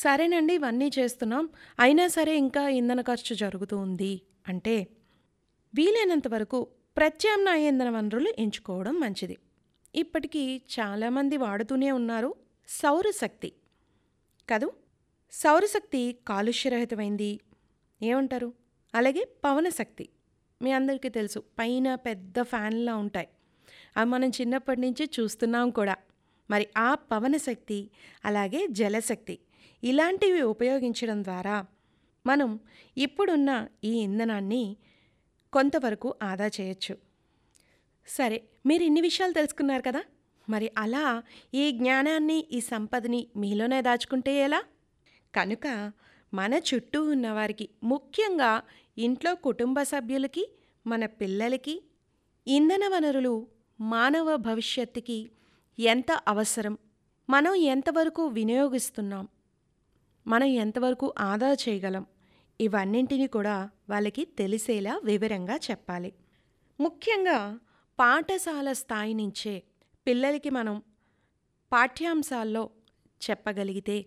సరేనండి ఇవన్నీ చేస్తున్నాం. అయినా సరే ఇంకా ఇంధన ఖర్చు జరుగుతూ ఉంది అంటే, వీలైనంత వరకు ప్రత్యామ్నాయ ఇంధన వనరులు ఎంచుకోవడం మంచిది. ఇప్పటికీ చాలామంది వాడుతూనే ఉన్నారు సౌరశక్తి. కదూ! సౌరశక్తి కాలుష్యరహితమైంది. ఏమంటారు? అలాగే పవనశక్తి. మీ అందరికీ తెలుసు. పైన పెద్ద ఫ్యాన్‌లా ఉంటాయి. అవి మనం చిన్నప్పటి నుంచి చూస్తున్నాం కూడా. మరి ఆ పవనశక్తి, అలాగే జలశక్తి ఇలాంటివి ఉపయోగించడం ద్వారా మనం ఇప్పుడున్న ఈ ఇంధనాన్ని కొంతవరకు ఆదా చేయొచ్చు. సరే మీరు ఇన్ని విషయాలు తెలుసుకున్నారు కదా! మరి అలా ఈ జ్ఞానాన్ని, ఈ సంపదని మీలోనే దాచుకుంటే ఎలా? కనుక మన చుట్టూ ఉన్నవారికి ముఖ్యంగా ఇంట్లో కుటుంబ సభ్యులకి, మన పిల్లలకి ఇంధన వనరులు మానవ భవిష్యత్తుకి ఎంత అవసరం? మనం ఎంతవరకు వినియోగిస్తున్నాం? మనం ఎంతవరకు ఆదా చేయగలం? ఇవన్నింటిని కూడా వాళ్ళకి తెలిసేలా వివరంగా చెప్పాలి. ముఖ్యంగా పాఠశాల స్థాయి నుంచే పిల్లలకి మనం పాఠ్యాంశాల్లో చెప్పగలిగితే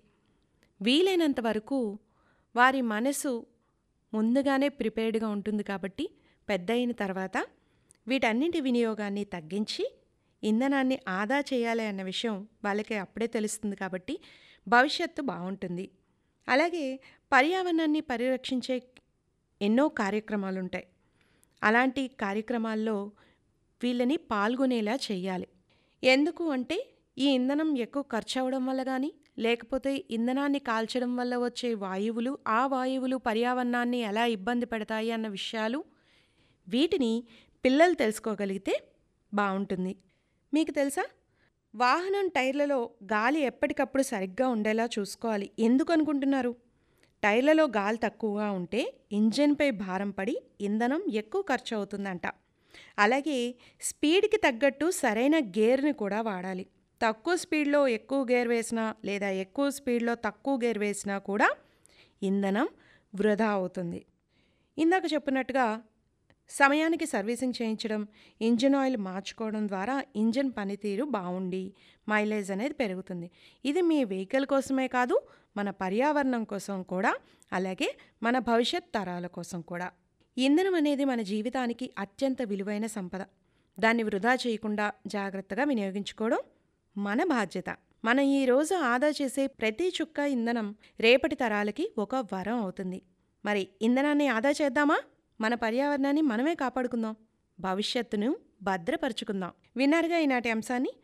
వీలైనంత వరకు వారి మనసు ముందుగానే ప్రిపేర్డ్‌గా ఉంటుంది కాబట్టి పెద్దయిన తర్వాత వీటన్నింటి వినియోగాన్ని తగ్గించి ఇంధనాన్ని ఆదా చేయాలి అన్న విషయం వాళ్ళకి అప్పుడే తెలుస్తుంది కాబట్టి భవిష్యత్తు బావుంటుంది. అలాగే పర్యావరణాన్ని పరిరక్షించే ఎన్నో కార్యక్రమాలుంటాయి. అలాంటి కార్యక్రమాల్లో వీళ్ళని పాల్గొనేలా చెయ్యాలి. ఎందుకు అంటే ఈ ఇంధనం ఎక్కువ ఖర్చవ్వడం వల్ల గానీ, లేకపోతే ఇంధనాన్ని కాల్చడం వల్ల వచ్చే వాయువులు, ఆ వాయువులు పర్యావరణాన్ని ఎలా ఇబ్బంది పెడతాయి అన్న విషయాలు వీటిని పిల్లలు తెలుసుకోగలిగితే బావుంటుంది. మీకు తెలుసా? వాహనం టైర్లలో గాలి ఎప్పటికప్పుడు సరిగ్గా ఉండేలా చూసుకోవాలి. ఎందుకనుకుంటున్నారు? టైర్లలో గాలి తక్కువగా ఉంటే ఇంజిన్‌పై భారం పడి ఇంధనం ఎక్కువ ఖర్చవుతుందంట. అలాగే స్పీడ్‌కి తగ్గట్టు సరైన గేర్‌ని కూడా వాడాలి. తక్కువ స్పీడ్‌లో ఎక్కువ గేర్ వేసినా, లేదా ఎక్కువ స్పీడ్‌లో తక్కువ గేర్ వేసినా కూడా ఇంధనం వృధా అవుతుంది. ఇందాక చెప్పినట్టుగా సమయానికి సర్వీసింగ్ చేయించడం, ఇంజిన్ ఆయిల్ మార్చుకోవడం ద్వారా ఇంజిన్ పనితీరు బావుండి మైలేజ్ అనేది పెరుగుతుంది. ఇది మీ వెహికల్ కోసమే కాదు, మన పర్యావరణం కోసం కూడా, అలాగే మన భవిష్యత్ తరాల కోసం కూడా. ఇంధనం అనేది మన జీవితానికి అత్యంత విలువైన సంపద. దాన్ని వృధా చేయకుండా జాగ్రత్తగా వినియోగించుకోవడం మన బాధ్యత. మనం ఈ రోజు ఆదా చేసే ప్రతి చుక్క ఇంధనం రేపటి తరాలకి ఒక వరం అవుతుంది. మరి ఇంధనాన్ని ఆదా చేద్దామా? మన పర్యావరణాన్ని మనమే కాపాడుకుందాం. భవిష్యత్తును భద్రపరుచుకుందాం. విన్నారుగా ఈనాటి అంశాన్ని.